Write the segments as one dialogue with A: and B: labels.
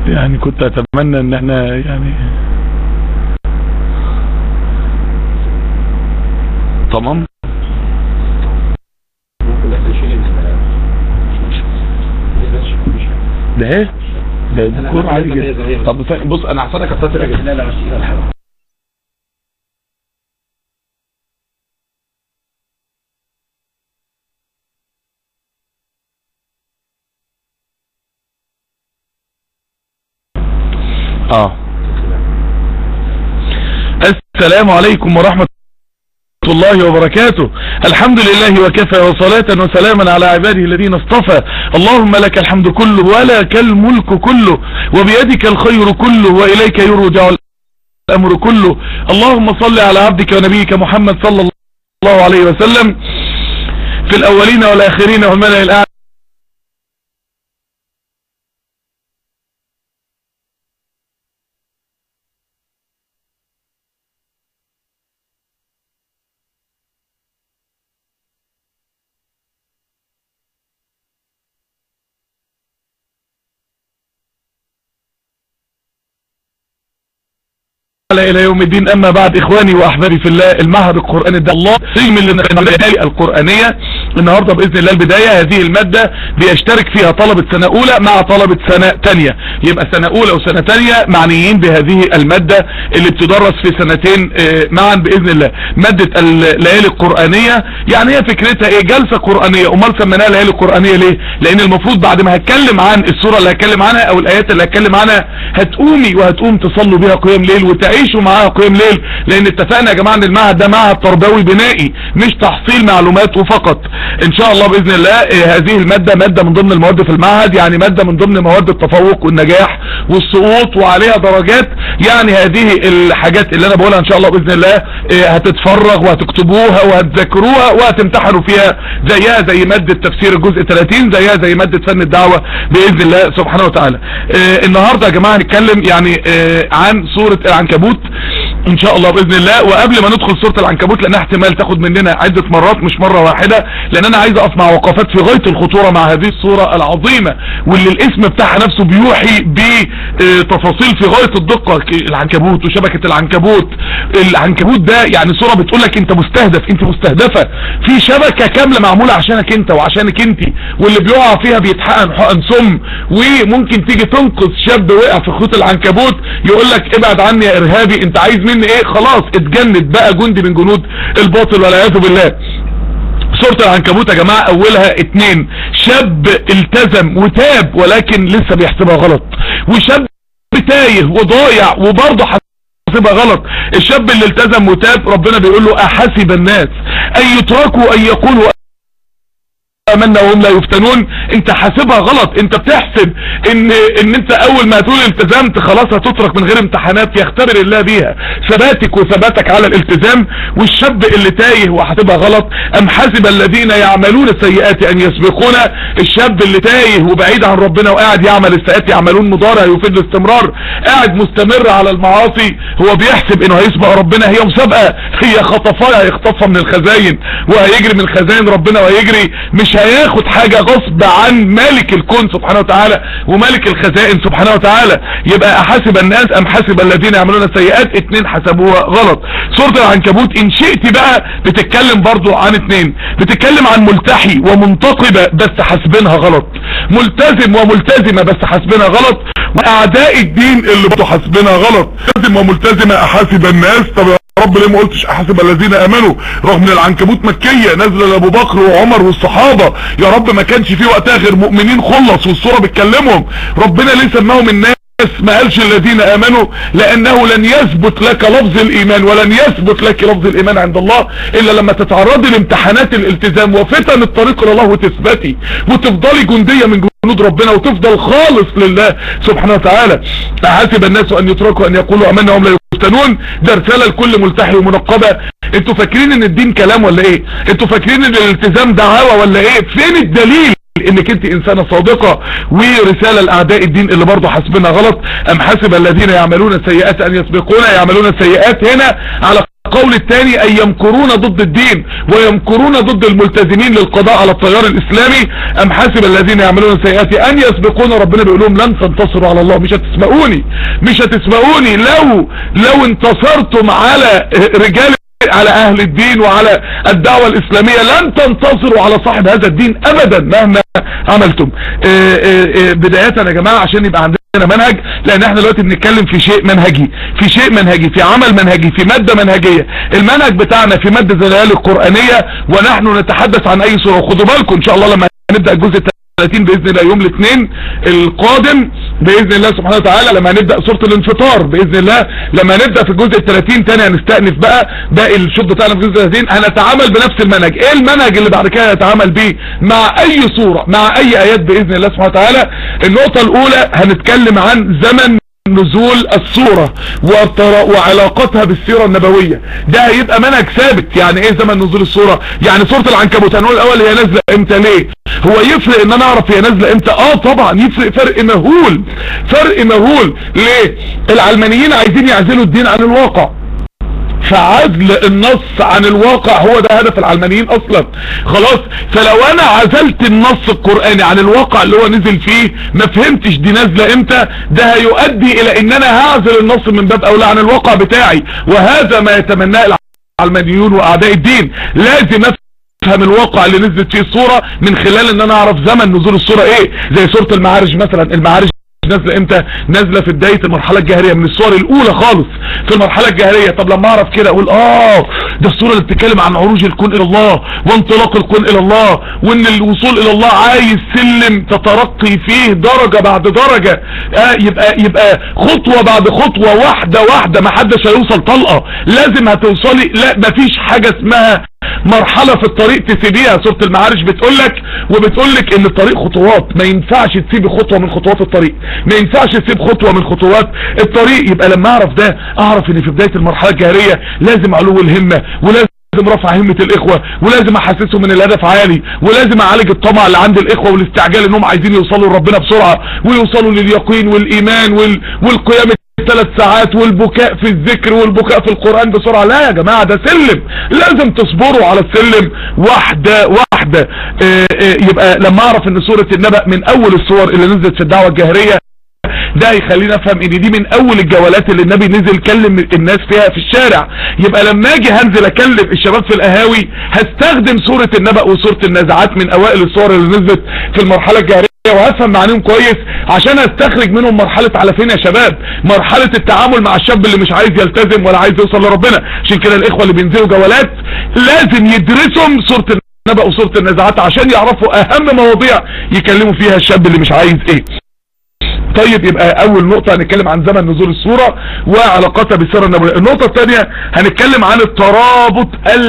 A: يعني كنت اتمنى ان احنا يعني تمام
B: ممكن بس نشيل ال-
A: ده ايه ده ديكور عادي جدا طب ثاني- بص انا هحسنك كتبت كده
B: لا لا مش تقيلة الحلوة
A: اه السلام عليكم ورحمة الله وبركاته الحمد لله وكفى وصلاة وسلاما على عباده الذين اصطفى اللهم لك الحمد كله ولك الملك كله وبيدك الخير كله وإليك يرجع الأمر كله اللهم صل على عبدك ونبيك محمد صلى الله عليه وسلم في الأولين والآخرين والملأ الأعلى الى يوم الدين اما بعد اخواني واحبابي في الله المعهد القرآني ده الله قيم البداية القرآنية النهاردة باذن الله البداية هذه المادة بيشترك فيها طلبة سنة اولى مع طلبة سنة تانية يبقى سنة اولى وسنة تانية معنيين بهذه المادة اللي بتدرس في سنتين آه، معا باذن الله مادة الليالي القرآنية يعني هي فكرتها ايه جلسة قرآنية امال سميناها ليالي قرآنية ليه لان المفروض بعد ما هتكلم عن السورة اللي هتكلم عنها او الايات اللي هتكلم عنها هتقومي وهتقوم تصلوا بيها قيام ليل وتعيشوا معاها قيام ليل لان اتفقنا يا جماعة ان المعهد ده معهد تربوي بنائي مش تحصيل معلومات وفقط ان شاء الله باذن الله آه، هذه المادة مادة من ضمن المواد في المعهد يعني مادة من ضمن مواد التفوق والنجاح والسقوط وعليها درجات يعني هذه الحاجات اللي انا بقولها ان شاء الله باذن الله آه، هتتفرغ وهتكتبوها وهتذاكروها وهتمتحنوا فيها زيها زي مادة تفسير الجزء 30 زيها زي مادة فن الدعوة باذن الله سبحانه وتعالى آه، النهاردة يا جماعة هنتكلم يعني آه، عن سورة العنكبوت ان شاء الله باذن الله وقبل ما ندخل سورة العنكبوت لانها احتمال تاخد مننا عدة مرات مش مرة واحدة لان انا عايز اقف مع وقفات في غاية الخطورة مع هذه الصورة العظيمة واللي الاسم بتاعها نفسه بيوحي بتفاصيل في غاية الدقة ك- العنكبوت وشبكة العنكبوت العنكبوت ده يعني صورة بتقول لك انت مستهدف انت مستهدفة في شبكة كاملة معمولة عشانك انت وعشانك انت واللي بيقع فيها بيتحقن حقن سم وممكن تيجي تنقذ شاب وقع في خيوط العنكبوت يقول لك ابعد عني يا ارهابي انت عايز مني ايه خلاص اتجند بقى جندي من جنود الباطل والعياذ بالله سورة العنكبوت يا جماعة اولها اتنين شاب التزم وتاب ولكن لسه بيحسبها غلط وشاب تايه وضايع وبرضه حاسبها غلط الشاب اللي التزم وتاب ربنا بيقول له احسب الناس ان يتركوا ان يقولوا امنا وهم لا يفتنون انت حاسبها غلط انت بتحسب ان ان انت اول ما هتقول التزمت خلاص هتترك من غير امتحانات يختبر الله بيها ثباتك وثباتك على الالتزام والشاب اللي تايه وحاسبها غلط ام حسب الذين يعملون السيئات ان يسبقونا الشاب اللي تايه وبعيد عن ربنا وقاعد يعمل السيئات يعملون مضارع يفيد الاستمرار قاعد مستمر على المعاصي هو بيحسب انه هيسبق ربنا هي مسابقة هي خطفايا هيخطفها من الخزاين وهيجري من خزاين ربنا وهيجري مش هياخد حاجة غصب عن مالك الكون سبحانه وتعالى ومالك الخزائن سبحانه وتعالى يبقى احسب الناس ام حسب الذين يعملون السيئات اتنين حسبوها غلط سورة العنكبوت ان شئت بقى بتتكلم برضو عن اتنين بتتكلم عن ملتحي ومنتقبة بس حاسبينها غلط ملتزم وملتزمة بس حاسبينها غلط واعداء الدين اللي برضو حاسبينها غلط ملتزم وملتزمة احاسب الناس طب يا رب ليه ما قلتش احاسب الذين امنوا رغم ان العنكبوت مكية نازلة لابو بكر وعمر والصحابة يا رب ما كانش في وقتها غير مؤمنين خلص والصورة بتكلمهم ربنا ليه سماهم الناس ما قالش الذين امنوا لانه لن يثبت لك لفظ الايمان ولن يثبت لك لفظ الايمان عند الله الا لما تتعرضي لامتحانات الالتزام وفتن الطريق الى الله وتثبتي وتفضلي جندية من جنود ربنا وتفضل خالص لله سبحانه وتعالى حاسب الناس ان يتركوا ان يقولوا امنا وهم لا يفتنون ده رسالة لكل ملتحي ومنقبة انتوا فاكرين ان الدين كلام ولا ايه انتوا فاكرين ان الالتزام دعاوى ولا ايه فين الدليل انك انت انسانة صادقة ورسالة لاعداء الدين اللي برضه حاسبينها غلط ام حسب الذين يعملون السيئات ان يسبقونا يعملون السيئات هنا على القول الثاني ان يمكرون ضد الدين ويمكرون ضد الملتزمين للقضاء على التيار الاسلامي ام حسب الذين يعملون السيئات ان يسبقون ربنا بيقول لهم لن تنتصروا على الله مش هتسبقوني مش هتسبقوني لو لو انتصرتم على رجال على اهل الدين وعلى الدعوة الاسلامية لن تنتصروا على صاحب هذا الدين ابدا مهما عملتم اه اه اه بداية يا جماعة عشان يبقى عندنا منهج لان احنا دلوقتي بنتكلم في شيء منهجي في شيء منهجي في عمل منهجي في مادة منهجية المنهج بتاعنا في مادة زي الليالي القرآنية ونحن نتحدث عن اي صورة وخدوا بالكم ان شاء الله لما نبدأ الجزء 30 باذن الله يوم الاثنين القادم باذن الله سبحانه وتعالى لما نبدا سوره الانفطار باذن الله لما نبدا في الجزء ال 30 تاني هنستأنف بقى باقي الشوط بتاعنا في الجزء 30 هنتعامل بنفس المنهج ايه المنهج اللي بعد كده هنتعامل بيه مع اي صوره مع اي ايات باذن الله سبحانه وتعالى النقطه الاولى هنتكلم عن زمن نزول الصورة وعلاقتها بالسيرة النبوية ده هيبقى منهج ثابت يعني ايه زمن نزول الصورة يعني سورة العنكبوت هنقول الاول هي نازلة امتى ليه هو يفرق ان انا اعرف هي نازلة امتى اه طبعا يفرق فرق مهول فرق مهول ليه العلمانيين عايزين يعزلوا الدين عن الواقع فعزل النص عن الواقع هو ده هدف العلمانيين اصلا خلاص فلو انا عزلت النص القرآني عن الواقع اللي هو نزل فيه ما فهمتش دي نازلة امتى ده هيؤدي الى ان انا هعزل النص من باب اولى عن الواقع بتاعي وهذا ما يتمناه العلمانيون واعداء الدين لازم افهم الواقع اللي نزلت فيه الصورة من خلال ان انا اعرف زمن نزول الصورة ايه زي سورة المعارج مثلا المعارج نازله امتى نازله في بدايه المرحله الجاهليه من الصور الاولى خالص في المرحله الجاهليه طب لما اعرف كده اقول اه ده الصوره اللي بتتكلم عن عروج الكون الى الله وانطلاق الكون الى الله وان الوصول الى الله عايز سلم تترقي فيه درجه بعد درجه آه يبقى يبقى خطوه بعد خطوه واحده واحده ما حدش هيوصل طلقه لازم هتوصلي لا مفيش حاجه اسمها مرحلة في الطريق تسيبيها سورة المعارج بتقولك وبتقولك ان الطريق خطوات ما ينفعش تسيبي خطوة من خطوات الطريق ما ينفعش تسيب خطوة من خطوات الطريق يبقى لما اعرف ده اعرف ان في بداية المرحلة الجاهلية لازم علو الهمة ولازم لازم رفع همة الاخوة ولازم احسسهم ان الهدف عالي ولازم اعالج الطمع اللي عند الاخوة والاستعجال انهم عايزين يوصلوا لربنا بسرعة ويوصلوا لليقين والايمان وال... والقيام ثلاث ساعات والبكاء في الذكر والبكاء في القرآن بسرعة لا يا جماعة ده سلم لازم تصبروا على السلم واحدة واحدة اه اه يبقى لما اعرف ان سورة النبأ من اول الصور اللي نزلت في الدعوة الجاهرية ده هيخلينا افهم ان دي من اول الجولات اللي النبي نزل كلم الناس فيها في الشارع يبقى لما اجي هنزل اكلم الشباب في القهاوي هستخدم سورة النبأ وسورة النازعات من اوائل الصور اللي نزلت في المرحلة الجاهرية وهفهم معانيهم كويس عشان استخرج منهم مرحلة على فين يا شباب مرحلة التعامل مع الشاب اللي مش عايز يلتزم ولا عايز يوصل لربنا عشان كده الاخوة اللي بينزلوا جولات لازم يدرسهم سورة النبأ وسورة النازعات عشان يعرفوا اهم مواضيع يكلموا فيها الشاب اللي مش عايز ايه طيب يبقى اول نقطة هنتكلم عن زمن نزول الصورة وعلاقتها بالسيرة النبوية النقطة الثانية هنتكلم عن الترابط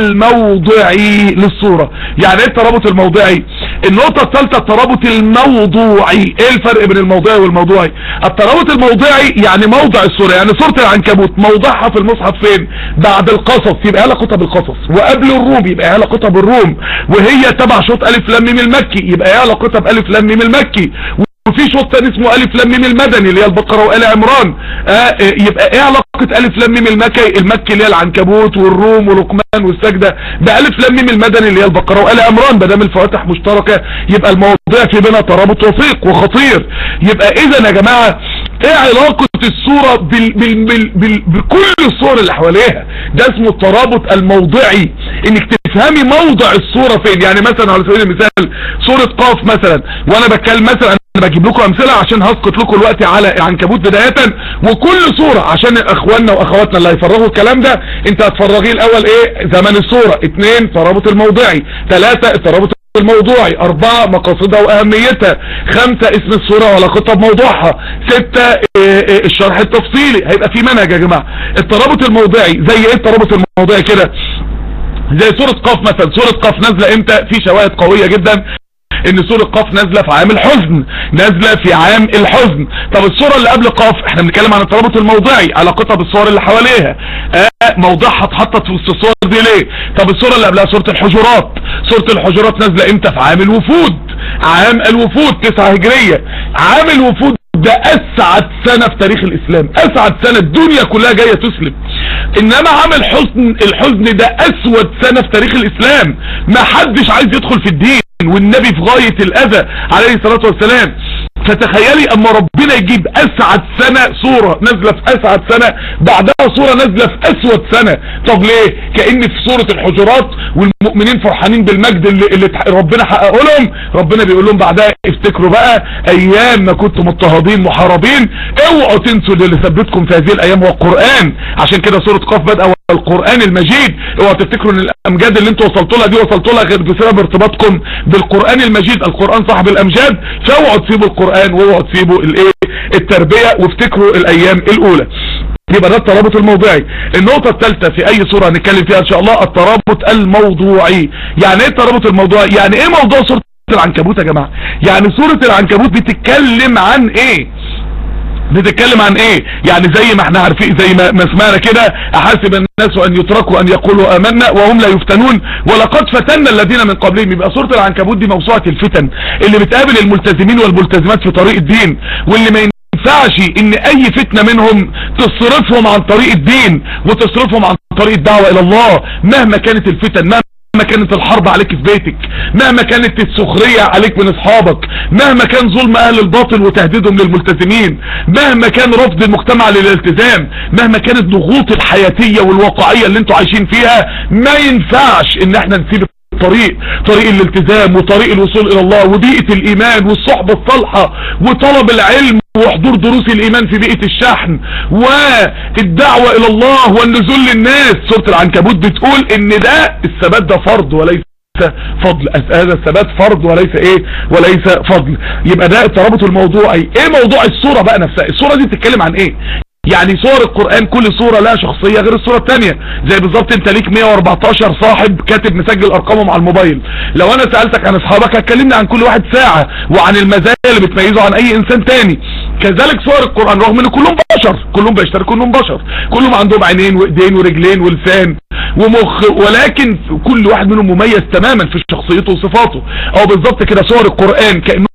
A: الموضعي للصورة يعني ايه الترابط الموضعي النقطة الثالثة الترابط الموضوعي ايه الفرق بين الموضوعي والموضوعي الترابط الموضعي يعني موضع الصورة يعني صورة العنكبوت موضعها في المصحف فين بعد القصص يبقى علاقتها بالقصص وقبل الروم يبقى علاقتها بالروم وهي تبع شوط الف لام ميم المكي يبقى علاقتها بالف لام ميم المكي وفي شوط تاني اسمه الف لام ميم المدني اللي هي البقرة وآل عمران آه يبقى ايه علاقة الف لام ميم المكي المكي اللي هي العنكبوت والروم ولقمان والسجدة بألف لام ميم المدني اللي هي البقرة وآل عمران بدام الفواتح مشتركة يبقى المواضيع في بينها ترابط وثيق وخطير يبقى اذا يا جماعة ايه علاقة الصورة بال بال بال بال بكل الصور اللي حواليها ده اسمه الترابط الموضعي انك تفهمي موضع الصورة فين يعني مثلا على سبيل المثال صورة قاف مثلا وانا بتكلم مثلا انا بجيب لكم امثله عشان هسقط لكم الوقت على عنكبوت بدايه وكل صوره عشان اخواننا واخواتنا اللي هيفرغوا الكلام ده انت هتفرغيه الاول ايه زمن الصوره اثنين الترابط الموضعي ثلاثه الترابط الموضوعي اربعة مقاصدها واهميتها خمسة اسم الصورة وعلاقتها بموضوعها ستة إيه إيه الشرح التفصيلي هيبقى في منهج يا جماعة الترابط الموضعي زي ايه الترابط الموضعي كده زي سورة قاف مثلا سورة قاف نازلة امتى في شواهد قوية جدا ان سورة قاف نازلة في عام الحزن نازلة في عام الحزن طب الصورة اللي قبل قاف احنا بنتكلم عن الترابط الموضعي علاقتها بالصور اللي حواليها اه موضعها اتحطت في وسط الصور دي ليه طب الصورة اللي قبلها سورة الحجرات سورة الحجرات نازلة امتى في عام الوفود عام الوفود تسعة هجرية عام الوفود ده اسعد سنة في تاريخ الاسلام اسعد سنة الدنيا كلها جاية تسلم انما عامل حزن الحزن ده اسود سنة في تاريخ الاسلام ما حدش عايز يدخل في الدين والنبي في غاية الاذى عليه الصلاة والسلام فتخيلي اما ربنا يجيب اسعد سنة صورة نازلة في اسعد سنة بعدها صورة نازلة في اسود سنة طب ليه كأن في صورة الحجرات والمؤمنين فرحانين بالمجد اللي, اللي ربنا حققه لهم ربنا بيقول لهم بعدها افتكروا بقى ايام ما كنتم مضطهدين محاربين اوعوا تنسوا اللي ثبتكم في هذه الايام هو القرآن عشان كده سورة قاف بدأ القرآن المجيد اوعوا تفتكروا ان الامجاد اللي انتوا وصلتوا لها دي وصلتوا لها غير بسبب ارتباطكم بالقرآن المجيد القرآن صاحب الامجاد فاوعوا تسيبوا القرآن واوعوا تسيبوا الايه التربية وافتكروا الايام الاولى يبقى ده الترابط الموضوعي النقطة الثالثة في اي صورة هنتكلم فيها ان شاء الله الترابط الموضوعي يعني ايه الترابط الموضوعي يعني ايه موضوع سورة العنكبوت يا جماعة يعني سورة العنكبوت بتتكلم عن ايه بتتكلم عن ايه يعني زي ما احنا عارفين زي ما, ما سمعنا كده احاسب الناس ان يتركوا ان يقولوا امنا وهم لا يفتنون ولقد فتنا الذين من قبلهم يبقى سورة العنكبوت دي موسوعة الفتن اللي بتقابل الملتزمين والملتزمات في طريق الدين واللي ما ينفعش ان اي فتنة منهم تصرفهم عن طريق الدين وتصرفهم عن طريق الدعوة الى الله مهما كانت الفتن مهما مهما كانت الحرب عليك في بيتك مهما كانت السخرية عليك من اصحابك مهما كان ظلم اهل الباطل وتهديدهم للملتزمين مهما كان رفض المجتمع للالتزام مهما كانت الضغوط الحياتية والواقعية اللي انتوا عايشين فيها ما ينفعش ان احنا نسيب طريق طريق الالتزام وطريق الوصول الى الله وبيئة الايمان والصحبة الصالحة وطلب العلم وحضور دروس الايمان في بيئة الشحن والدعوة الى الله والنزول للناس سورة العنكبوت بتقول ان ده الثبات ده فرض وليس فضل هذا الثبات فرض وليس ايه وليس فضل يبقى ده الترابط الموضوعي ايه موضوع الصورة بقى نفسها الصورة دي بتتكلم عن ايه يعني صور القرآن كل صورة لها شخصية غير الصورة التانية زي بالظبط انت ليك 114 صاحب كاتب مسجل ارقامهم على الموبايل لو انا سألتك عن اصحابك هتكلمني عن كل واحد ساعة وعن المزايا اللي بتميزه عن اي انسان تاني كذلك صور القرآن رغم ان كلهم بشر كلهم بيشتركوا انهم بشر كلهم عندهم عينين وايدين ورجلين ولسان ومخ ولكن كل واحد منهم مميز تماما في شخصيته وصفاته او بالظبط كده صور القرآن كأنه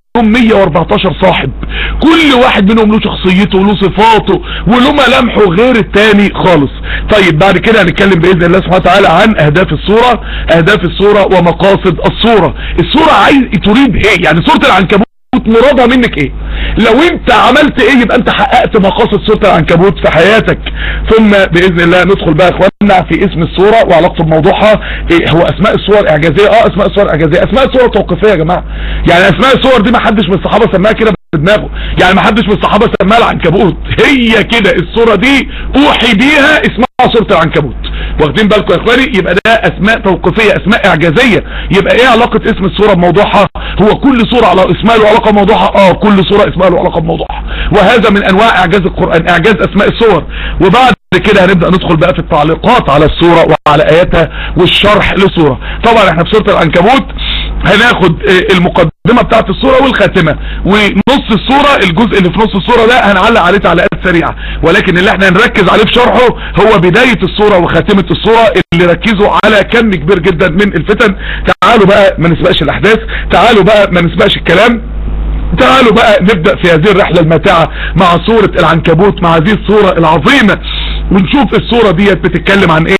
A: 114 صاحب كل واحد منهم له شخصيته وله صفاته وله ملامحه غير التاني خالص طيب بعد كده هنتكلم بإذن الله سبحانه وتعالى عن اهداف الصورة اهداف الصورة ومقاصد الصورة الصورة عايز تريد ايه يعني صورة العنكبوت مرادها منك ايه لو انت عملت ايه يبقى انت حققت مقاصد سورة العنكبوت في حياتك ثم باذن الله ندخل بقى اخواننا في اسم الصورة وعلاقته بموضوعها إيه هو اسماء الصور اعجازية اه اسماء الصور اعجازية اسماء الصور توقيفية يا جماعة يعني اسماء الصور دي ما حدش من الصحابة سماها كده بدماغه يعني ما حدش من الصحابة سماها العنكبوت هي كده الصورة دي اوحي بيها اسمها صورة العنكبوت واخدين بالكم يا اخواني يبقى ده اسماء توقيفية اسماء اعجازية يبقى ايه علاقة اسم الصورة بموضوعها هو كل صورة على اسمها له علاقة بموضوعها اه كل صورة اسمها له علاقة بموضوعها وهذا من انواع اعجاز القرآن اعجاز اسماء الصور وبعد كده هنبدأ ندخل بقى في التعليقات على الصورة وعلى اياتها والشرح للصورة طبعا احنا في سورة العنكبوت هناخد المقدمة بتاعت الصورة والخاتمة ونص الصورة الجزء اللي في نص الصورة ده هنعلق عليه تعليقات سريعة ولكن اللي احنا هنركز عليه في شرحه هو بداية الصورة وخاتمة الصورة اللي ركزوا على كم كبير جدا من الفتن تعالوا بقى ما نسبقش الاحداث تعالوا بقى ما نسبقش الكلام تعالوا بقى نبدأ في هذه الرحلة الماتعة مع صورة العنكبوت مع هذه الصورة العظيمة ونشوف الصورة ديت بتتكلم عن ايه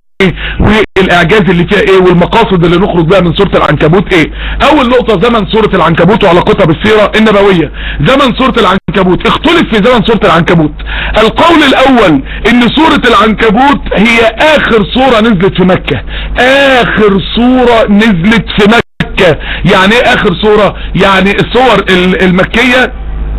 A: والاعجاز اللي فيها ايه والمقاصد اللي نخرج بها من سورة العنكبوت ايه اول نقطة زمن سورة العنكبوت وعلاقتها بالسيرة النبوية زمن سورة العنكبوت اختلف في زمن سورة العنكبوت القول الاول ان سورة العنكبوت هي اخر سورة نزلت في مكة اخر سورة نزلت في مكة يعني ايه اخر سورة يعني الصور المكية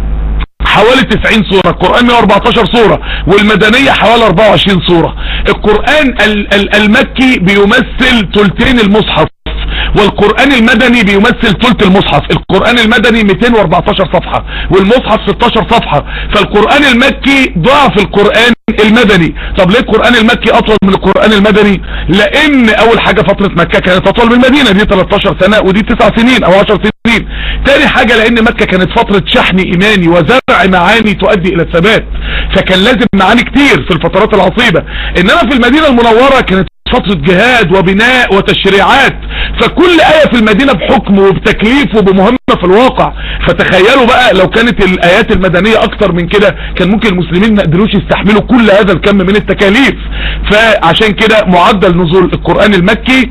A: حوالي 90 سورة القرآن 114 سورة والمدنية حوالي 24 سورة القرآن المكي بيمثل تلتين المصحف والقرآن المدني بيمثل ثلث المصحف القرآن المدني 214 صفحة والمصحف 16 صفحة فالقرآن المكي ضعف القرآن المدني طب ليه القرآن المكي اطول من القرآن المدني لان اول حاجة فترة مكة كانت اطول من المدينة دي 13 سنة ودي 9 سنين او 10 سنين تاني حاجة لان مكة كانت فترة شحن ايماني وزرع معاني تؤدي الى الثبات فكان لازم معاني كتير في الفترات العصيبة انما في المدينة المنورة كانت فترة جهاد وبناء وتشريعات فكل آية في المدينة بحكم وبتكليف وبمهمة في الواقع فتخيلوا بقى لو كانت الآيات المدنية أكتر من كده كان ممكن المسلمين ما قدروش يستحملوا كل هذا الكم من التكاليف فعشان كده معدل نزول القرآن المكي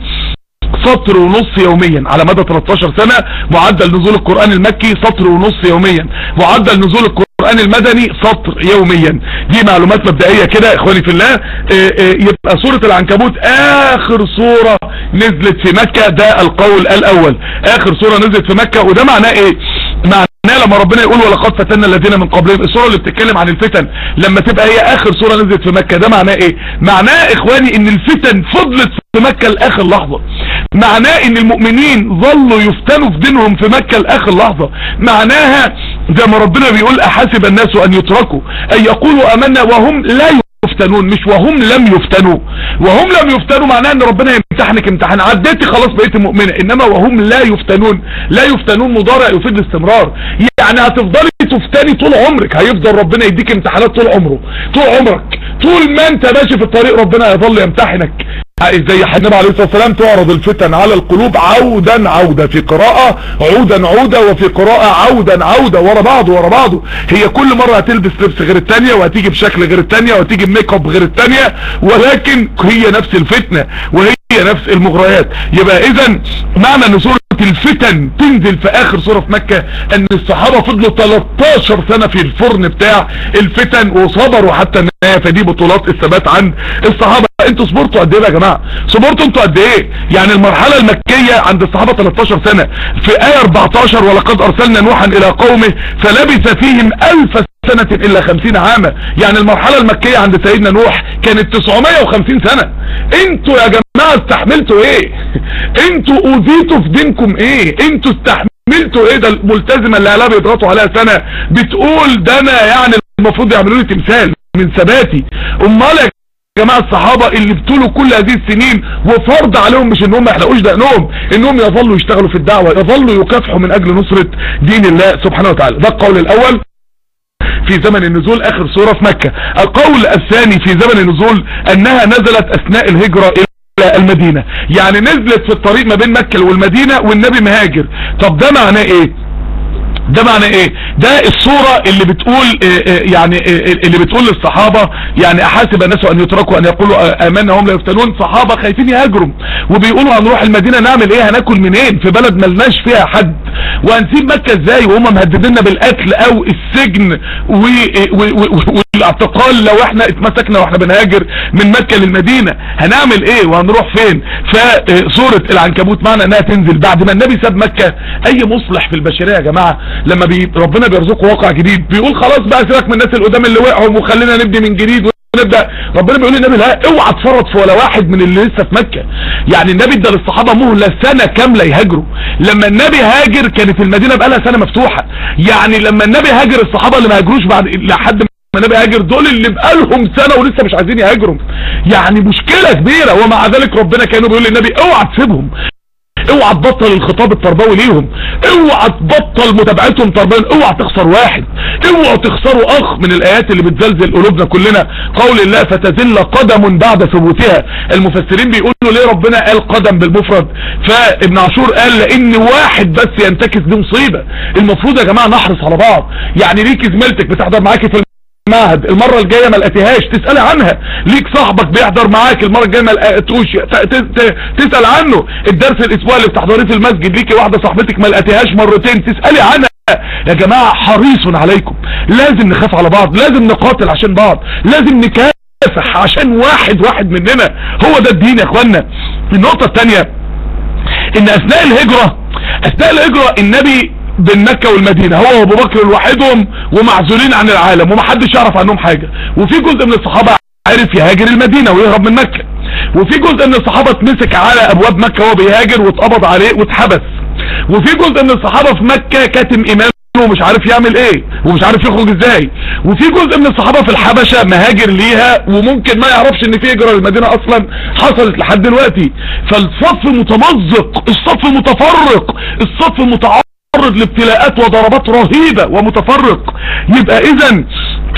A: سطر ونص يوميا على مدى 13 سنة معدل نزول القرآن المكي سطر ونص يوميا معدل نزول القرآن المدني سطر يوميا دي معلومات مبدئية كده اخواني في الله اه اه يبقى سورة العنكبوت اخر سورة نزلت في مكة ده القول الاول اخر سورة نزلت في مكة وده معناه ايه معناه لما ربنا يقول ولقد فتنا الذين من قبلهم السورة اللي بتتكلم عن الفتن لما تبقى هي اخر سورة نزلت في مكة ده معناه ايه معناه اخواني ان الفتن فضلت في مكة لاخر لحظة معناه ان المؤمنين ظلوا يفتنوا في دينهم في مكة لاخر لحظة معناها زي ما ربنا بيقول احاسب الناس ان يتركوا ان يقولوا امنا وهم لا يفتنون مش وهم لم يفتنوا وهم لم يفتنوا معناه ان ربنا يمتحنك امتحان عديتي خلاص بقيت مؤمنة انما وهم لا يفتنون لا يفتنون مضارع يفيد الاستمرار يعني هتفضلي تفتني طول عمرك هيفضل ربنا يديك امتحانات طول عمره طول عمرك طول ما انت ماشي في الطريق ربنا يظل يمتحنك زي النبي عليه الصلاة والسلام تعرض الفتن على القلوب عودا عودا في قراءة عودا عودا وفي قراءة عودا عودا ورا بعضه ورا بعضه هي كل مرة هتلبس لبس غير التانية وهتيجي بشكل غير التانية وهتيجي بميك اب غير التانية ولكن هي نفس الفتنة وهي نفس المغريات يبقى اذا معنى ان سورة الفتن تنزل في اخر سورة في مكة ان الصحابة فضلوا 13 سنة في الفرن بتاع الفتن وصبروا حتى النهاية فدي بطولات الثبات عن الصحابة انتوا صبرتوا قد ايه يا جماعة صبرتوا انتوا قد ايه يعني المرحلة المكية عند الصحابة 13 سنة في آية 14 ولقد ارسلنا نوحا الى قومه فلبث فيهم الف سنة الا 50 عاما يعني المرحلة المكية عند سيدنا نوح كانت 950 سنة انتوا يا جماعة استحملتوا ايه انتوا اوذيتوا في دينكم ايه انتوا استحملتوا ايه ده الملتزمة اللي عليها بيضغطوا عليها سنة بتقول ده انا يعني المفروض يعملوا لي تمثال من ثباتي امال يا جماعة الصحابة اللي ابتلوا كل هذه السنين وفرض عليهم مش انهم ما يحلقوش دقنهم انهم يظلوا يشتغلوا في الدعوة يظلوا يكافحوا من اجل نصرة دين الله سبحانه وتعالى ده القول الاول في زمن النزول اخر سورة في مكة القول الثاني في زمن النزول انها نزلت اثناء الهجرة الى المدينة يعني نزلت في الطريق ما بين مكة والمدينة والنبي مهاجر طب ده معناه ايه ده معنى ايه ده الصورة اللي بتقول يعني اللي بتقول للصحابة يعني احاسب الناس ان يتركوا ان يقولوا امنا هم لا يفتنون صحابة خايفين يهاجروا وبيقولوا هنروح المدينة نعمل ايه هناكل منين في بلد ملناش فيها حد وهنسيب مكة ازاي وهم مهددنا بالقتل او السجن والاعتقال لو احنا اتمسكنا واحنا بنهاجر من مكة للمدينة هنعمل ايه وهنروح فين فصورة العنكبوت معنى انها تنزل بعد ما النبي ساب مكة اي مصلح في البشرية يا جماعة لما بي ربنا بيرزقه واقع جديد بيقول خلاص بقى سيبك من الناس القدام اللي وقعوا وخلينا نبدي من جديد ونبدا ربنا بيقول للنبي لا اوعى تفرط في ولا واحد من اللي لسه في مكه يعني النبي ادى للصحابه مهله سنه كامله يهاجروا لما النبي هاجر كانت المدينه بقى لها سنه مفتوحه يعني لما النبي هاجر الصحابه اللي ما هاجروش بعد لحد ما النبي هاجر دول اللي بقالهم سنه ولسه مش عايزين يهاجروا يعني مشكله كبيره ومع ذلك ربنا كانوا بيقول للنبي اوعى تسيبهم اوعى تبطل الخطاب التربوي ليهم اوعى تبطل متابعتهم تربويا اوعى تخسر واحد اوعى تخسروا اخ من الايات اللي بتزلزل قلوبنا كلنا قول الله فتزل قدم بعد ثبوتها المفسرين بيقولوا ليه ربنا قال قدم بالمفرد فابن عاشور قال لان واحد بس ينتكس دي مصيبه المفروض يا جماعه نحرص على بعض يعني ليكي زميلتك بتحضر معاكي في معهد المرة الجاية ما لقيتهاش تسألي عنها ليك صاحبك بيحضر معاك المرة الجاية ما لقيتوش تسأل عنه الدرس الاسبوع اللي بتحضريه في المسجد ليكي واحدة صاحبتك ما لقيتهاش مرتين تسألي عنها يا جماعة حريص عليكم لازم نخاف على بعض لازم نقاتل عشان بعض لازم نكافح عشان واحد واحد مننا هو ده الدين يا اخوانا النقطة الثانية ان اثناء الهجرة اثناء الهجرة النبي بين مكة والمدينة هو وابو بكر لوحدهم ومعزولين عن العالم ومحدش يعرف عنهم حاجة وفي جزء من الصحابة عرف يهاجر المدينة ويهرب من مكة وفي جزء من الصحابة اتمسك على ابواب مكة وهو بيهاجر واتقبض عليه واتحبس وفي جزء من الصحابة في مكة كاتم ايمان ومش عارف يعمل ايه ومش عارف يخرج ازاي وفي جزء من الصحابة في الحبشة مهاجر ليها وممكن ما يعرفش ان في هجرة للمدينة اصلا حصلت لحد دلوقتي فالصف متمزق الصف متفرق الصف متعرض متعرض لابتلاءات وضربات رهيبة ومتفرق يبقى اذا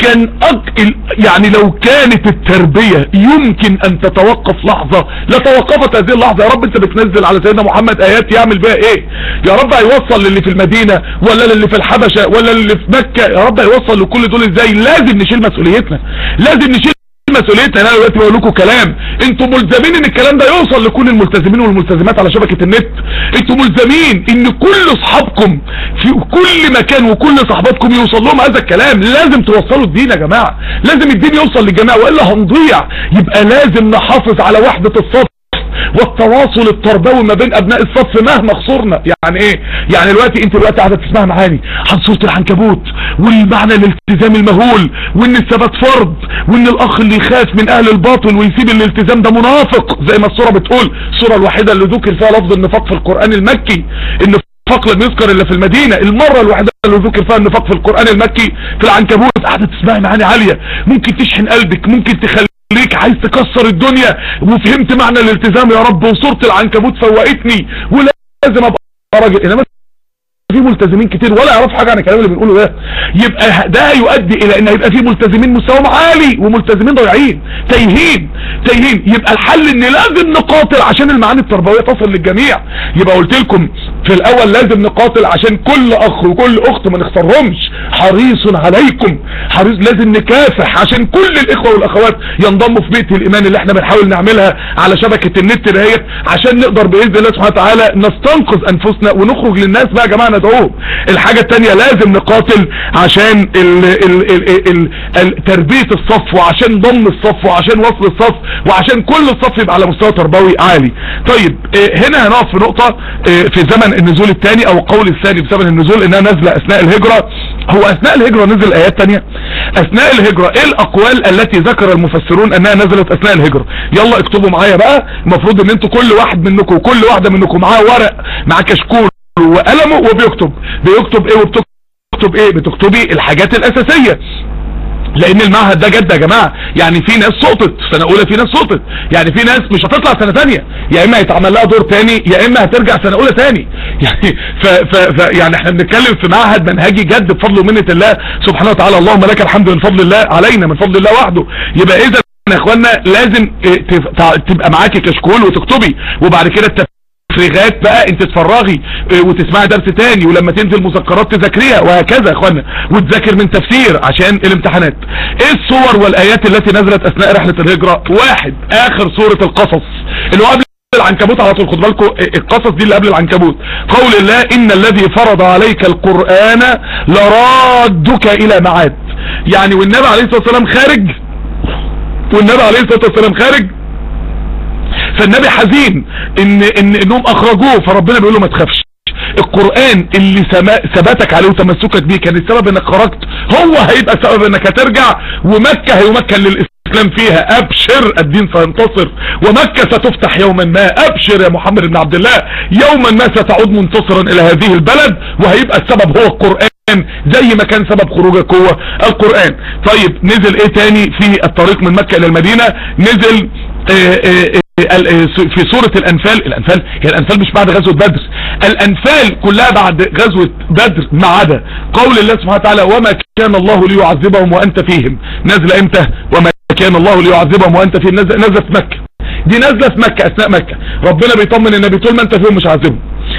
A: كان أك... ال- يعني لو كانت التربية يمكن ان تتوقف لحظة لتوقفت هذه اللحظة يا رب انت بتنزل على سيدنا محمد ايات يعمل بها ايه يا رب هيوصل للي في المدينة ولا للي في الحبشة ولا للي في مكة يا رب هيوصل لكل دول ازاي لازم نشيل مسؤوليتنا لازم نشيل مسؤوليتنا انا دلوقتي بقول لكم كلام انتوا ملزمين ان الكلام ده يوصل لكل الملتزمين والملتزمات على شبكة النت انتوا ملزمين ان كل اصحابكم في كل مكان وكل صحباتكم يوصل لهم هذا الكلام لازم توصلوا الدين يا جماعة لازم الدين يوصل للجماعة والا هنضيع يبقى لازم نحافظ على وحدة الصف والتواصل التربوي ما بين ابناء الصف مهما خسرنا يعني ايه يعني دلوقتي انت دلوقتي قاعده تسمع معاني عن سوره العنكبوت والمعنى الالتزام المهول وان الثبات فرض وان الاخ اللي يخاف من اهل الباطل ويسيب الالتزام ده منافق زي ما السوره بتقول السوره الوحيده اللي ذكر فيها لفظ النفاق في القران المكي النفاق لم يذكر الا في المدينه المره الوحيده اللي ذكر فيها النفاق في القران المكي في العنكبوت قاعده تسمعي معاني عاليه ممكن تشحن قلبك ممكن تخلي ليك عايز تكسر الدنيا وفهمت معنى الالتزام يا رب وصورة العنكبوت فوقتني ولازم ابقى راجل انما في ملتزمين كتير ولا يعرفوا حاجه عن الكلام اللي بنقوله ده يبقى ده يؤدي الى ان يبقى في ملتزمين مستواهم عالي وملتزمين ضايعين تايهين تايهين يبقى الحل ان لازم نقاتل عشان المعاني التربويه تصل للجميع يبقى قلت لكم في الاول لازم نقاتل عشان كل اخ وكل اخت ما نختارهمش حريص عليكم حريص لازم نكافح عشان كل الاخوه والاخوات ينضموا في بيت الايمان اللي احنا بنحاول نعملها على شبكه النت دهيت عشان نقدر باذن الله سبحانه وتعالى نستنقذ انفسنا ونخرج للناس بقى يا جماعه ندعوهم الحاجه الثانيه لازم نقاتل عشان ال ال ال ال ال تربيه الصف وعشان ضم الصف وعشان وصل الصف وعشان كل الصف يبقى على مستوى تربوي عالي طيب اه هنا هنقف في نقطه اه في زمن النزول الثاني او القول الثاني في زمن النزول انها نازله اثناء الهجره هو اثناء الهجره نزل ايات ثانيه اثناء الهجره ايه الاقوال التي ذكر المفسرون انها نزلت اثناء الهجره يلا اكتبوا معايا بقى المفروض ان انتوا كل واحد منكم وكل واحده منكم معاه ورق معاه كشكول وقلمه وبيكتب بيكتب ايه وبتكتب ايه بتكتبي الحاجات الاساسيه لان المعهد ده جد يا جماعة يعني في ناس سقطت سنة اولى في ناس سقطت يعني في ناس مش هتطلع سنة ثانيه يا اما هيتعمل لها دور تاني يا اما هترجع سنة اولى تاني يعني ف ف ف يعني احنا بنتكلم في معهد منهجي جد بفضل ومنة الله سبحانه وتعالى اللهم لك الحمد من فضل الله علينا من فضل الله وحده يبقى اذا يا اخوانا لازم تبقى معاكي كشكول وتكتبي وبعد كده تفريغات بقى انت تفرغي وتسمعي درس تاني ولما تنزل مذكرات تذاكريها وهكذا يا اخوانا وتذاكر من تفسير عشان الامتحانات ايه الصور والايات التي نزلت اثناء رحلة الهجرة واحد اخر سورة القصص اللي هو قبل العنكبوت على طول خد بالكم القصص دي اللي قبل العنكبوت قول الله ان الذي فرض عليك القرآن لرادك الى معاد يعني والنبي عليه الصلاة والسلام خارج والنبي عليه الصلاة والسلام خارج فالنبي حزين ان ان انهم اخرجوه فربنا بيقول له ما تخافش القرآن اللي ثباتك عليه وتمسكك بيه كان السبب انك خرجت هو هيبقى سبب انك هترجع ومكة هيمكن للاسلام فيها ابشر الدين سينتصر ومكة ستفتح يوما ما ابشر يا محمد بن عبد الله يوما ما ستعود منتصرا الى هذه البلد وهيبقى السبب هو القرآن زي ما كان سبب خروجك هو القرآن طيب نزل ايه تاني في الطريق من مكة الى المدينة نزل اه اه في سورة الانفال الانفال هي الانفال مش بعد غزوة بدر الانفال كلها بعد غزوة بدر ما عدا قول الله سبحانه وتعالى وما كان الله ليعذبهم وانت فيهم نازل امتى وما كان الله ليعذبهم وانت فيهم نازله في مكة دي نازله في مكة اثناء مكة ربنا بيطمن النبي طول ما انت فيهم مش عذبهم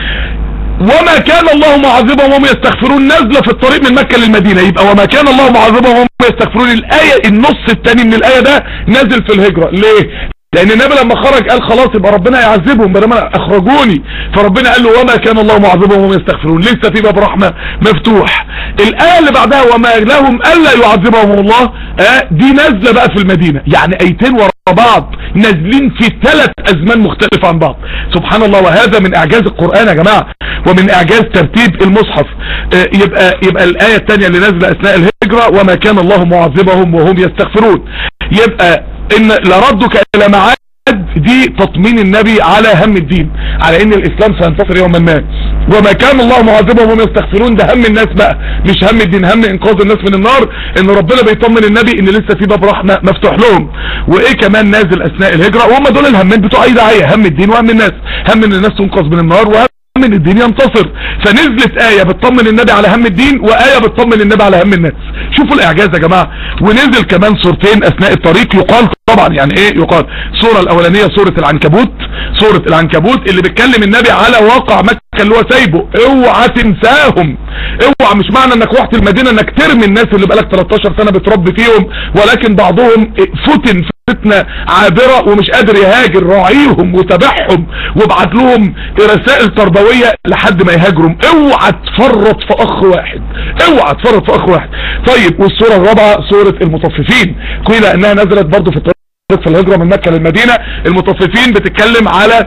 A: وما كان الله معذبهم وهم يستغفرون نازله في الطريق من مكة للمدينة يبقى وما كان الله معذبهم وهم يستغفرون الآية النص الثاني من الآية ده نازل في الهجرة ليه لان النبي لما خرج قال خلاص يبقى ربنا يعذبهم بدل اخرجوني فربنا قال له وما كان الله معذبهم وهم يستغفرون لسه في باب رحمه مفتوح الايه اللي بعدها وما لهم الا يعذبهم الله آه دي نازله بقى في المدينه يعني ايتين ورا بعض نازلين في ثلاث ازمان مختلفه عن بعض سبحان الله وهذا من اعجاز القران يا جماعه ومن اعجاز ترتيب المصحف آه يبقى يبقى الايه الثانيه اللي نازله اثناء الهجره وما كان الله معذبهم وهم يستغفرون يبقى ان لردك الى معاد دي تطمين النبي على هم الدين على ان الاسلام سينتصر يوما ما وما كان الله معذبهم وهم يستغفرون ده هم الناس بقى مش هم الدين هم انقاذ الناس من النار ان ربنا بيطمن النبي ان لسه في باب رحمه مفتوح لهم وايه كمان نازل اثناء الهجره وهم دول الهمين بتوع اي داعيه هم الدين وهم الناس هم ان الناس تنقذ من النار وهم ان الدين ينتصر فنزلت آية بتطمن النبي على هم الدين وآية بتطمن النبي على هم الناس شوفوا الاعجاز يا جماعة ونزل كمان صورتين اثناء الطريق يقال طبعا يعني ايه يقال الصورة الاولانية صورة العنكبوت صورة العنكبوت اللي بتكلم النبي على واقع مكة اللي هو سايبه اوعى تنساهم اوعى مش معنى انك رحت المدينة انك ترمي الناس اللي بقالك 13 سنة بتربي فيهم ولكن بعضهم فتن فتنة عابرة ومش قادر يهاجر راعيهم وتابعهم وابعت لهم رسائل تربوية لحد ما يهاجروا اوعى تفرط في اخ واحد اوعى تفرط في اخ واحد طيب والصورة الرابعة صورة المطففين قيل انها نزلت برضو في الطريق في الهجرة من مكة للمدينة المطففين بتتكلم على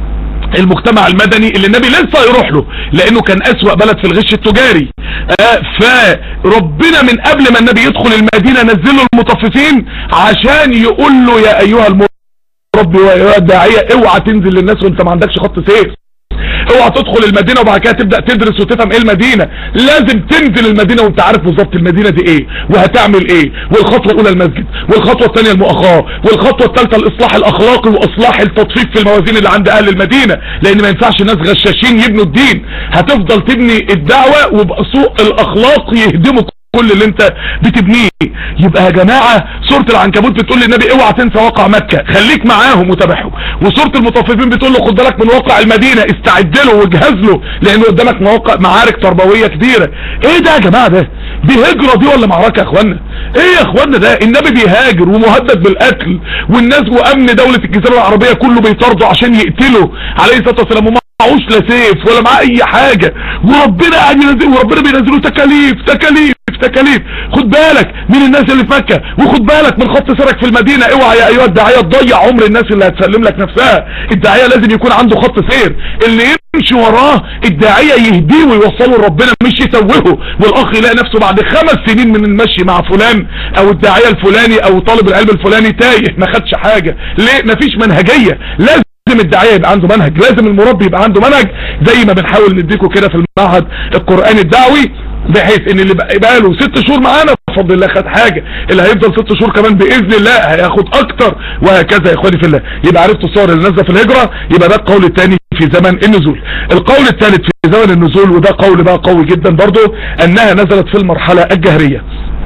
A: المجتمع المدني اللي النبي لسه يروح له لانه كان اسوأ بلد في الغش التجاري آه فربنا من قبل ما النبي يدخل المدينة نزله المطففين عشان يقول له يا ايها المربي ويا الداعية اوعى تنزل للناس وانت ما عندكش خط سير اوعى تدخل المدينة وبعد كده تبدأ تدرس وتفهم ايه المدينة لازم تنزل المدينة وانت عارف بالظبط المدينة دي ايه وهتعمل ايه والخطوة الاولى المسجد والخطوة الثانية المؤاخاة والخطوة الثالثة الاصلاح الاخلاقي واصلاح التطفيف في الموازين اللي عند اهل المدينة لان ما ينفعش ناس غشاشين يبنوا الدين هتفضل تبني الدعوة وبسوء الاخلاق يهدموا كل اللي انت بتبنيه يبقى يا جماعة سورة العنكبوت بتقول للنبي اوعى تنسى واقع مكة خليك معاهم وتابعهم وسورة المطففين بتقول له خد بالك من واقع المدينة استعد له واجهز له لانه قدامك مواقع معارك تربوية كبيرة ايه ده يا جماعة ده دي هجرة دي ولا معركة يا اخوانا ايه يا اخوانا ده النبي بيهاجر ومهدد بالقتل والناس وامن دولة الجزيرة العربية كله بيطارده عشان يقتله عليه الصلاة والسلام معهوش لا سيف ولا معاه اي حاجة وربنا قاعد ينزل وربنا بينزله تكاليف تكاليف تكاليف خد بالك من الناس اللي في مكة وخد بالك من خط سيرك في المدينة اوعى يا ايها الداعية تضيع عمر الناس اللي هتسلم لك نفسها الداعية لازم يكون عنده خط سير اللي يمشي وراه الداعية يهديه ويوصله لربنا مش يتوهه والاخ يلاقي نفسه بعد خمس سنين من المشي مع فلان او الداعية الفلاني او طالب العلم الفلاني تايه ما خدش حاجة ليه مفيش منهجية لازم لازم الداعية يبقى عنده منهج لازم المربي يبقى عنده منهج زي ما بنحاول نديكم كده في المعهد القرآني الدعوي بحيث ان اللي بقى له ست شهور معانا بفضل الله خد حاجة اللي هيفضل ست شهور كمان باذن الله هياخد اكتر وهكذا يا اخواني في الله يبقى عرفتوا الصور اللي نازله في الهجرة يبقى ده القول الثاني في زمن النزول القول الثالث في زمن النزول وده قول بقى قوي جدا برضو انها نزلت في المرحلة الجهرية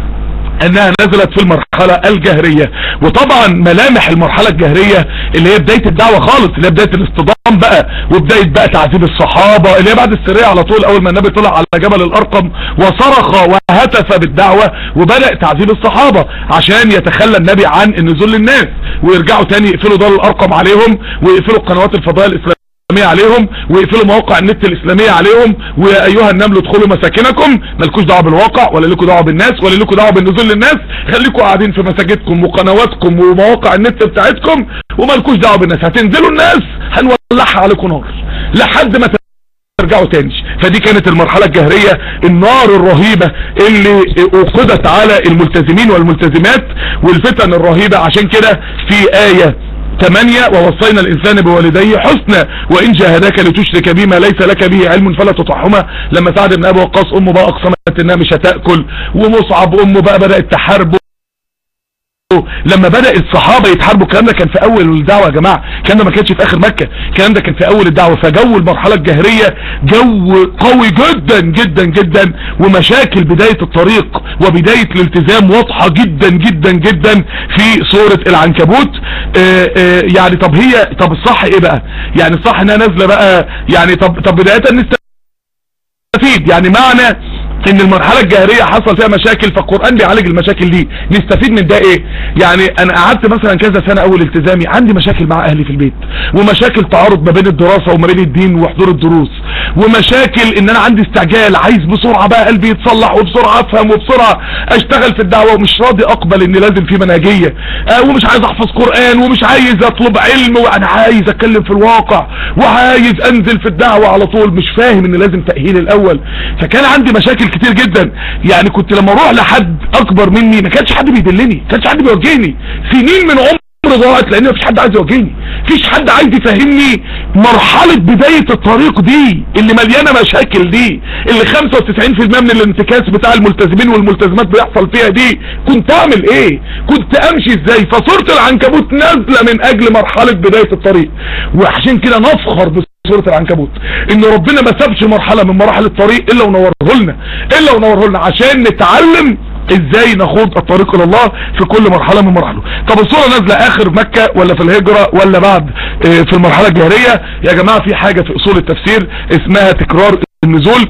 A: انها نزلت في المرحلة الجهرية وطبعا ملامح المرحلة الجهرية اللي هي بداية الدعوة خالص اللي هي بداية الاصطدام بقى وبداية بقى تعذيب الصحابة اللي هي بعد السرية على طول اول ما النبي طلع على جبل الارقم وصرخ وهتف بالدعوة وبدأ تعذيب الصحابة عشان يتخلى النبي عن النزول للناس ويرجعوا تاني يقفلوا دار الارقم عليهم ويقفلوا القنوات الفضائية الاسلامية عليهم ويقفلوا مواقع النت الاسلامية عليهم ويا ايها النمل ادخلوا مساكنكم مالكوش دعوه بالواقع ولا لكم دعوه بالناس ولا لكم دعوه بالنزول للناس خليكم قاعدين في مساجدكم وقنواتكم ومواقع النت بتاعتكم ومالكوش دعوه بالناس هتنزلوا الناس هنولعها عليكم نار لحد ما ترجعوا تاني فدي كانت المرحلة الجهرية النار الرهيبة اللي اوقدت على الملتزمين والملتزمات والفتن الرهيبة عشان كده في آية 8 ووصينا الانسان بوالديه حسنا وان جاهداك لتشرك بما ليس لك به علم فلا تطعهما لما سعد بن ابي وقاص امه بقى اقسمت انها مش هتاكل ومصعب امه بقى بدات تحاربه لما بدأ الصحابة يتحاربوا الكلام ده كان في اول الدعوة يا جماعة الكلام ده ما كانش في اخر مكة الكلام ده كان في اول الدعوة فجو المرحلة الجهرية جو قوي جدا جدا جدا ومشاكل بداية الطريق وبداية الالتزام واضحة جدا جدا جدا في سورة العنكبوت آآ آآ يعني طب هي طب الصح ايه بقى يعني الصح انها نازلة بقى يعني طب طب بداية نستفيد يعني معنى ان المرحلة الجاهرية حصل فيها مشاكل فالقرآن بيعالج المشاكل دي نستفيد من ده ايه يعني انا قعدت مثلا كذا سنة اول التزامي عندي مشاكل مع اهلي في البيت ومشاكل تعارض ما بين الدراسة وما بين الدين وحضور الدروس ومشاكل ان انا عندي استعجال عايز بسرعة بقى قلبي يتصلح وبسرعة افهم وبسرعة اشتغل في الدعوة ومش راضي اقبل ان لازم في منهجية آه ومش عايز احفظ قرآن ومش عايز اطلب علم وانا عايز اتكلم في الواقع وعايز انزل في الدعوة على طول مش فاهم ان لازم تأهيل الاول فكان عندي مشاكل كتير جدا يعني كنت لما اروح لحد اكبر مني ما كانش حد بيدلني ما كانش حد بيوجهني سنين من عمر ضاعت لان مفيش حد عايز يوجهني مفيش حد عايز يفهمني مرحلة بداية الطريق دي اللي مليانة مشاكل دي اللي 95% من الانتكاس بتاع الملتزمين والملتزمات بيحصل فيها دي كنت اعمل ايه كنت امشي ازاي فصورة العنكبوت نازلة من اجل مرحلة بداية الطريق وعشان كده نفخر سورة العنكبوت ان ربنا ما سابش مرحلة من مراحل الطريق الا ونوره لنا الا ونوره لنا عشان نتعلم ازاي نخوض الطريق الى الله في كل مرحلة من مراحله طب الصورة نازلة اخر مكة ولا في الهجرة ولا بعد اه في المرحلة الجاهلية يا جماعة في حاجة في اصول التفسير اسمها تكرار النزول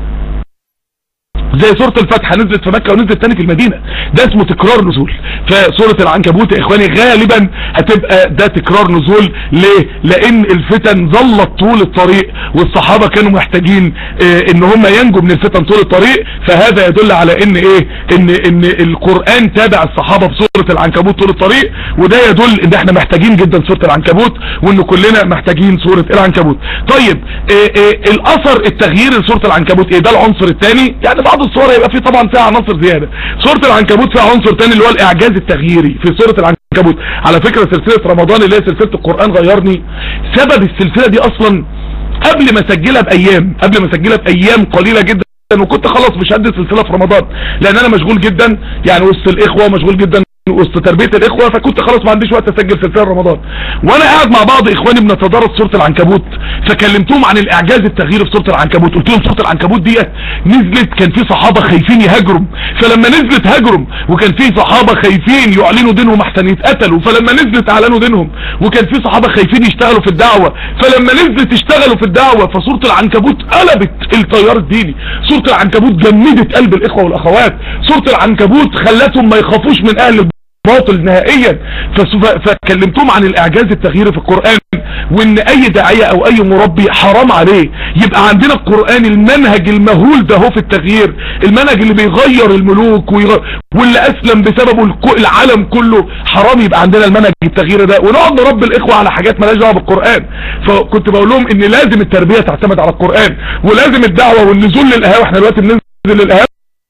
A: زي سورة الفتح نزلت في مكة ونزلت تاني في المدينة ده اسمه تكرار نزول فسورة العنكبوت يا اخواني غالبا هتبقى ده تكرار نزول ليه لان الفتن ظلت طول الطريق والصحابة كانوا محتاجين اه ان هم ينجوا من الفتن طول الطريق فهذا يدل على ان ايه ان ان القرآن تابع الصحابة بسورة العنكبوت طول الطريق وده يدل ان احنا محتاجين جدا سورة العنكبوت وان كلنا محتاجين سورة العنكبوت طيب اه اه الاثر التغيير لسورة العنكبوت ايه ده العنصر الثاني يعني بعض الصور يبقى فيه طبعا فيها عناصر زيادة سورة العنكبوت فيها عنصر تاني اللي هو الاعجاز التغييري في سورة العنكبوت على فكرة سلسلة رمضان اللي هي سلسلة القرآن غيرني سبب السلسلة دي اصلا قبل ما اسجلها بايام قبل ما اسجلها بايام قليلة جدا وكنت خلاص مش هدي سلسلة في رمضان لان انا مشغول جدا يعني وسط الاخوة مشغول جدا وسط تربية الاخوة فكنت خلاص ما عنديش وقت اسجل سلسلة رمضان وانا قاعد مع بعض اخواني بنتدارس سورة العنكبوت فكلمتهم عن الاعجاز التغييري في سورة العنكبوت قلت لهم سورة العنكبوت دي نزلت كان في صحابة خايفين يهاجروا فلما نزلت هاجروا وكان في صحابة خايفين يعلنوا دينهم احسن يتقتلوا فلما نزلت اعلنوا دينهم وكان في صحابة خايفين يشتغلوا في الدعوة فلما نزلت اشتغلوا في الدعوة فسورة العنكبوت قلبت التيار الديني سورة العنكبوت جمدت قلب الاخوة والاخوات سورة العنكبوت خلتهم ما يخافوش من اهل باطل نهائيا فكلمتهم عن الاعجاز التغييري في القرآن وان اي داعية او اي مربي حرام عليه يبقى عندنا القرآن المنهج المهول ده هو في التغيير المنهج اللي بيغير الملوك ويغير واللي اسلم بسببه العالم كله حرام يبقى عندنا المنهج التغييري ده ونقعد نربي الاخوة على حاجات مالهاش دعوه بالقرآن فكنت بقول لهم ان لازم التربية تعتمد على القرآن ولازم الدعوة والنزول للقهاوي احنا دلوقتي بننزل للقهاوي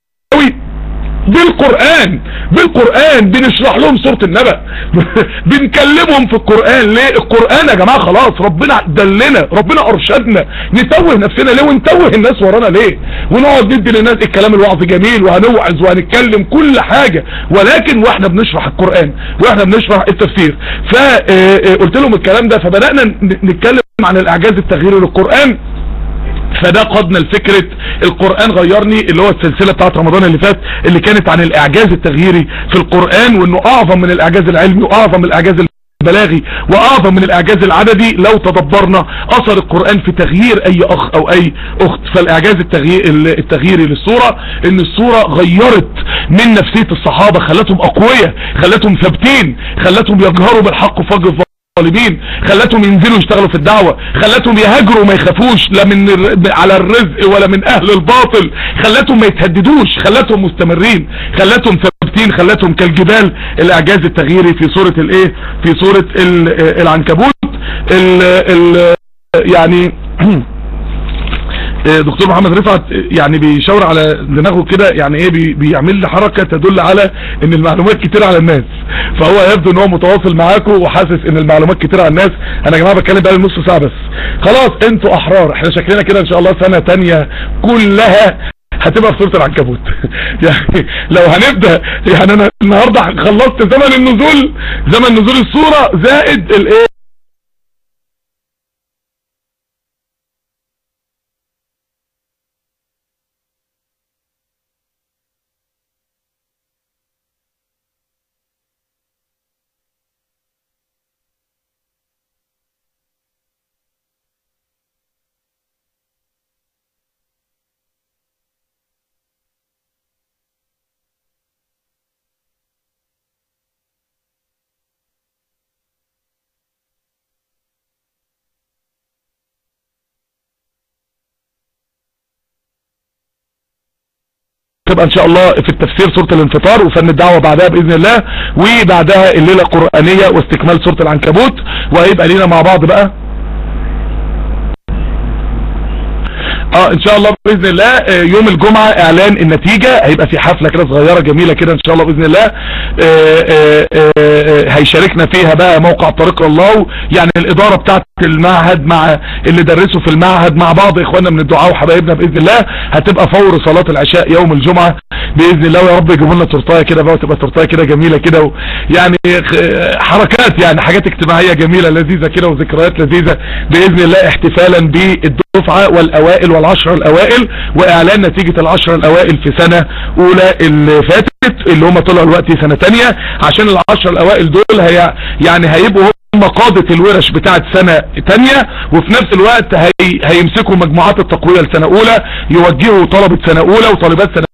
A: بالقرآن بالقرآن بنشرح لهم سورة النبأ بنكلمهم في القرآن ليه القرآن يا جماعة خلاص ربنا دلنا ربنا ارشدنا نتوه نفسنا ليه ونتوه الناس ورانا ليه ونقعد ندي للناس الكلام الوعظ جميل وهنوعظ وهنتكلم كل حاجة ولكن واحنا بنشرح القرآن واحنا بنشرح التفسير فقلت لهم الكلام ده فبدأنا نتكلم عن الاعجاز التغييري للقرآن فده قادنا لفكرة القرآن غيرني اللي هو السلسلة بتاعت رمضان اللي فات اللي كانت عن الاعجاز التغييري في القرآن وانه اعظم من الاعجاز العلمي واعظم من الاعجاز البلاغي واعظم من الاعجاز العددي لو تدبرنا اثر القرآن في تغيير اي اخ او اي اخت فالاعجاز التغيير التغييري للصورة ان الصورة غيرت من نفسية الصحابة خلتهم اقوياء خلتهم ثابتين خلتهم يجهروا بالحق وفجر الظالمين خلتهم ينزلوا يشتغلوا في الدعوة خلتهم يهاجروا ما يخافوش لا من على الرزق ولا من اهل الباطل خلتهم ما يتهددوش خلتهم مستمرين خلتهم ثابتين خلتهم كالجبال الاعجاز التغييري في صورة الايه في صورة العنكبوت ال ال يعني دكتور محمد رفعت يعني بيشاور على دماغه كده يعني ايه بي بيعمل لي حركة تدل على ان المعلومات كتير على الناس فهو يبدو ان هو متواصل معاكم وحاسس ان المعلومات كتير على الناس انا يا جماعة بتكلم بقى نص ساعة بس خلاص انتوا احرار احنا شكلنا كده ان شاء الله سنة تانية كلها هتبقى في سورة العنكبوت يعني لو هنبدأ يعني انا النهاردة خلصت زمن النزول زمن نزول الصورة زائد الايه تبقى ان شاء الله في التفسير سورة الانفطار وفن الدعوة بعدها باذن الله وبعدها الليلة القرآنية واستكمال سورة العنكبوت وهيبقى لينا مع بعض بقى اه ان شاء الله باذن الله آه يوم الجمعة اعلان النتيجة هيبقى في حفلة كده صغيرة جميلة كده ان شاء الله باذن الله آه آه هيشاركنا فيها بقى موقع طريق الله يعني الادارة بتاعت المعهد مع اللي درسوا في المعهد مع بعض اخواننا من الدعاء وحبايبنا باذن الله هتبقى فور صلاة العشاء يوم الجمعة باذن الله ويا رب يجيبوا لنا تورتايه كده بقى وتبقى تورتايه كده جميله كده و- يعني خ- حركات يعني حاجات اجتماعيه جميله لذيذه كده وذكريات لذيذه باذن الله احتفالا بالدفعه والاوائل والعشره الاوائل واعلان نتيجه العشره الاوائل في سنه اولى اللي فاتت اللي هم طلعوا دلوقتي سنه تانية عشان العشره الاوائل دول هي يعني هيبقوا هم قادة الورش بتاعت سنة تانية وفي نفس الوقت هي هيمسكوا مجموعات التقوية لسنة اولى يوجهوا طلبة سنة اولى وطالبات سنة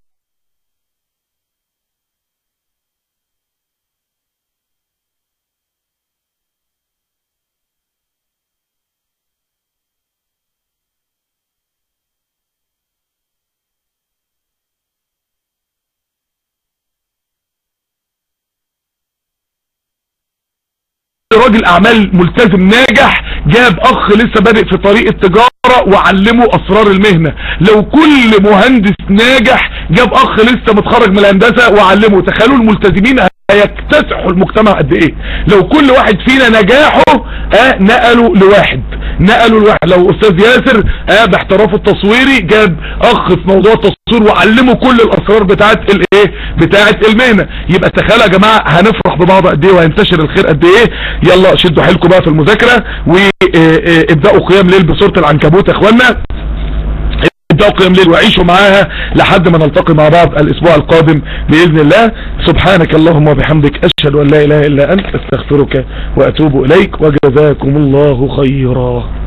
A: راجل اعمال ملتزم ناجح جاب اخ لسه بادئ في طريق التجارة وعلمه اسرار المهنة لو كل مهندس ناجح جاب اخ لسه متخرج من الهندسة وعلمه تخيلوا الملتزمين هيكتسحوا المجتمع قد ايه لو كل واحد فينا نجاحه اه نقلوا لواحد نقلوا لواحد لو استاذ ياسر اه باحترافه التصويري جاب اخ في موضوع التصوير وعلمه كل الاسرار بتاعت الايه بتاعت المهنة يبقى تخيلوا يا جماعة هنفرح ببعض قد ايه وهينتشر الخير قد ايه يلا شدوا حيلكم بقى في المذاكرة وابدأوا قيام ليل بصورة العنكبوت يا اخوانا ابدأوا قيام ليل وعيشوا معاها لحد ما نلتقي مع بعض الاسبوع القادم بإذن الله سبحانك اللهم وبحمدك اشهد ان لا اله الا انت استغفرك واتوب اليك وجزاكم الله خيرا